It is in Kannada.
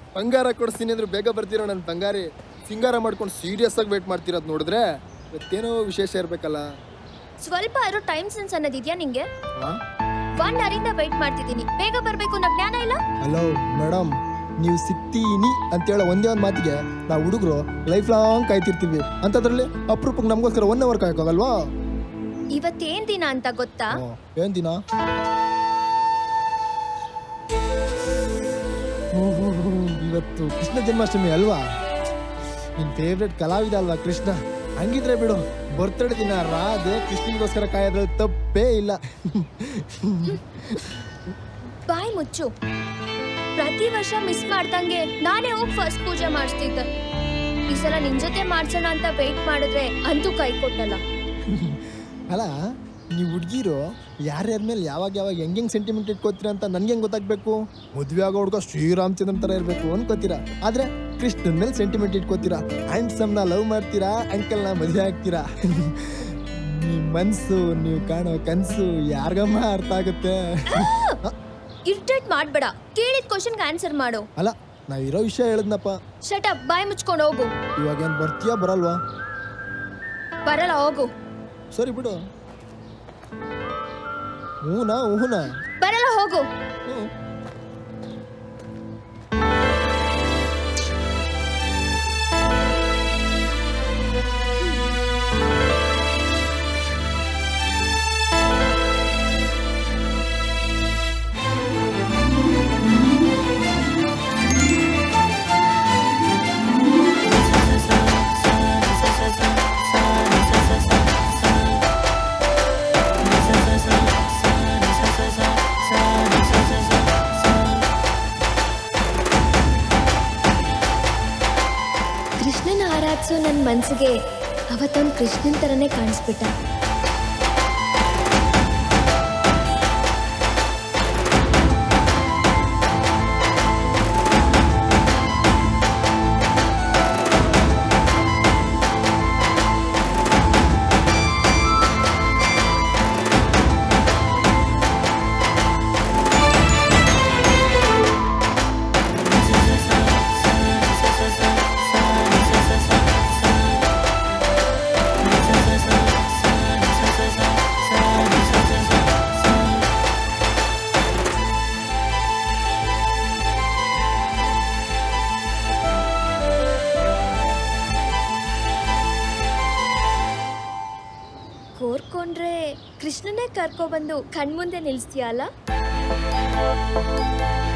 ಬಂಗಾರ ಕೊಡಿಸ್ತೀನಿ ಅಂದ್ರೆ ಬೇಗ ಬರ್ತೀರೋ ನನ್ನ ಬಂಗಾರಿ ಸಿಂಗಾರ ಮಾಡ್ಕೊಂಡು ಸೀರಿಯಸ್ ಆಗಿ ವೇಟ್ ಮಾಡ್ತಿರೋದು ನೋಡಿದ್ರೆ ಇವತ್ತೇನೋ ವಿಶೇಷ ಇರಬೇಕಲ್ಲ ಸ್ವಲ್ಪ ಆದ್ರೂ ಟೈಮ್ ಸೆನ್ಸ್ ಅನ್ನೋದಿದ್ಯಾ ನಿಂಗೆ ಹಾಂ ಒನ್ ಅವರಿಂದ ವೆಯ್ಟ್ ಮಾಡ್ತಿದ್ದೀನಿ ಬೇಗ ಬರ್ಬೇಕು ಅನ್ನೋ ಜ್ಞಾನ ಇಲ್ಲ ಹಲೋ ಮೇಡಮ್ ನೀವು ಸಿಗ್ತೀನಿ ಅಂತೇಳೋ ಒಂದೇ ಒಂದು ಮಾತಿಗೆ ನಾವು ಹುಡುಗರು ಲೈಫ್ ಲಾಂಗ್ ಕಾಯ್ತಿರ್ತೀವಿ ಅಂಥದ್ರಲ್ಲಿ ಅಪರೂಪಕ್ಕೆ ನಮಗೋಸ್ಕರ ಒನ್ ಅವರ್ ಕಾಯೋಕ್ಕಾಗಲ್ವಾ ಇವತ್ತೇನ್ ದಿನ ಅಂತ ಗೊತ್ತಾ ಓ, ಏನ್ ದಿನ ಹೂ, ಹೂ, ಹೂ, ಇವತ್ತು ಕೃಷ್ಣ ಜನ್ಮಾಷ್ಟಮಿ ಅಲ್ವಾ ನಿನ್ ಫೇವ್ರೆಟ್ ಕಲಾವಿದ ಅಲ್ವಾ ಕೃಷ್ಣ ಹಂಗಿದ್ರೆ ಬಿಡು ಬರ್ತಡೇ ದಿನ ರಾಧೆ ಕೃಷ್ಣನಿಗೋಸ್ಕರ ಕಾಯೋದ್ರಲ್ಲಿ ತಪ್ಪೇ ಇಲ್ಲ ಬಾಯ್ ಮುಚ್ಚು ಪ್ರತಿ ವರ್ಷ ಮಿಸ್ ಮಾಡ್ದಂಗೆ ನಾನೇ ಹೋಗಿ ಫಸ್ಟ್ ಪೂಜೆ ಮಾಡಿಸ್ತಿದ್ದೆ ಈ ಸಲ ನಿನ್ ಜೊತೆ ಮಾಡ್ಸೋಣ ಅಂತ ವೆಯ್ಟ್ ಮಾಡಿದ್ರೆ ಅಂತೂ ಕೈ ಕೊಟ್ಟಲ್ಲ ಅಲ್ಲ ನೀವು ಹುಡುಗಿರು ಯಾರ್ಯಾರ ಮೇಲೆ ಯಾವಾಗ ಯಾವಾಗ ಹೆಂಗ್ ಹೆಂಗ್ ಸೆಂಟಿಮೆಂಟ್ ಇಟ್ಕೋತೀರಾ ಅಂತ ನನ್ಗೆ ಹೆಂಗ್ ಗೊತ್ತಾಗ್ಬೇಕು ಮದುವೆ ಆಗೋ ಹುಡುಗ ಶ್ರೀರಾಮಚಂದ್ರನ್ ತರ ಇರಬೇಕು ಅನ್ಕೋತೀರಾ ಆದ್ರೆ ಕೃಷ್ಣನ್ ಮೇಲೆ ಸೆಂಟಿಮೆಂಟ್ ಇಟ್ಕೋತೀರಾ ಹ್ಯಾಂಡ್ಸಮ್ನ ಲವ್ ಮಾಡ್ತೀರಾ ಅಂಕಲ್ನ ಮದುವೆ ಆಗ್ತೀರಾ ನಿಮ್ಮ ಮನ್ಸು ನೀವು ಕಾಣೋ ಕನ್ಸು ಯಾರಿಗಮ್ಮ ಅರ್ಥ ಆಗುತ್ತೆ ಇರಿಟೇಟ್ ಮಾಡ್ಬೇಡ ಕೇಳಿದ ಕ್ವಶನ್ಗೆ ಆನ್ಸರ್ ಮಾಡು ಅಲ್ಲ ನಾವಿರೋ ವಿಷಯ ಹೇಳಿದ್ನಪ್ಪ ಶಟ್ ಅಪ್ ಬಾಯ್ ಮುಚ್ಕೊಂಡು ಹೋಗು ಇವಾಗ ಏನ್ ಬರ್ತೀಯಾ ಬರಲ್ವಾ ಬರಲ್ಲ ಹೋಗು ಸರಿ ಬಿಡು ಹೂನಾ ಹೂನಾ ಬರಲ್ಲ ಹೋಗು ಹ್ಞೂ ಕೃಷ್ಣನ ಆರಾಧಿಸೋ ನನ್ನ ಮನ್ಸಿಗೆ ಅವತ್ತೊಂದು ಕೃಷ್ಣನ್ ಥರನೇ ಕಾಣಿಸ್ಬಿಟ್ಟ ಕೋರ್ಕೊಂಡ್ರೆ ಕೃಷ್ಣನೇ ಕರ್ಕೊಬಂದು ಕಣ್ಮುಂದೆ ನಿಲ್ಲಿಸ್ತೀಯಲ್ಲ